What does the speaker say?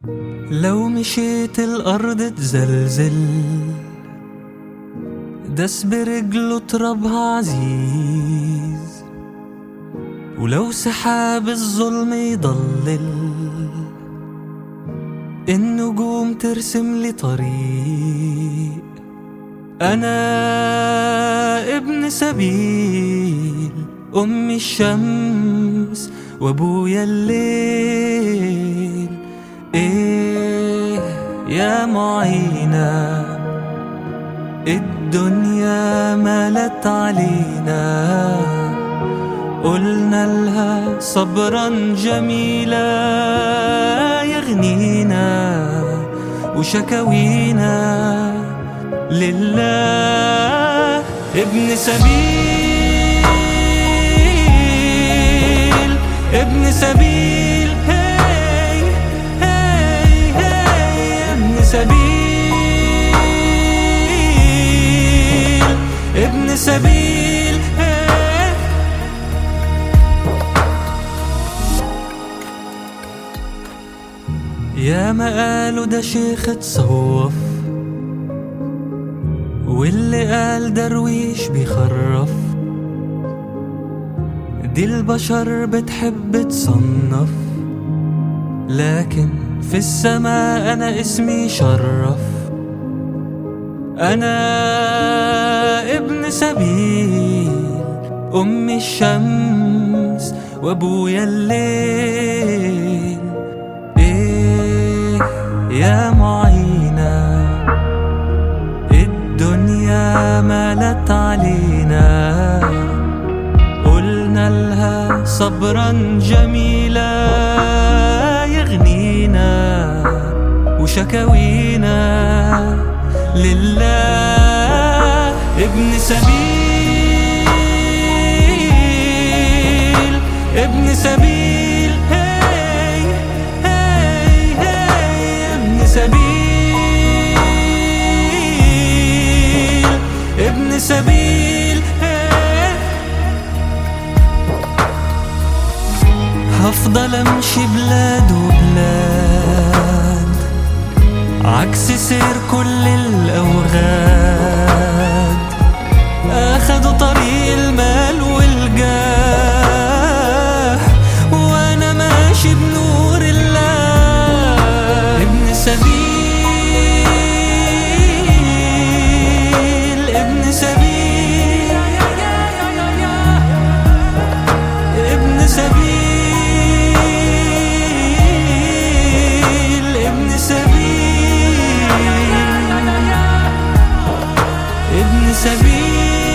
لو مشيت الأرض تزلزل دس برجله ترابها عزيز ولو سحاب الظلم يضلل النجوم ترسم لي طريق أنا ابن سبيل أمي الشمس وأبويا الليل إيه يا معينة الدنيا ملت علينا قلنا لها صبرا جميلا يغنينا وشكاوينا لله ابن سبيل ابن سبيل هي هي هي ابن سبيل ابن سبيل هي يا ما قالوا ده شيخ اتصوف واللي قال درويش بيخرف دي البشر بتحب تصنف لكن في السماء انا اسمي شرف انا ابن سبيل امي الشمس وابويا الليل ايه يا معينه الدنيا ملت علينا قلنا لها صبرا جميلا يغنينا وشكاوينا لله ابن سبيل ابن سبيل هي هي هي ابن سبيل ابن سبيل هي هفضل امشي بلاد وبلاد عكس سير كل الاوغاد اخدوا طريق المال والجاه وانا ماشي بنور الله ابن سبيل ابن سبيل ابن سبيل ابن سبيل ابن سبيل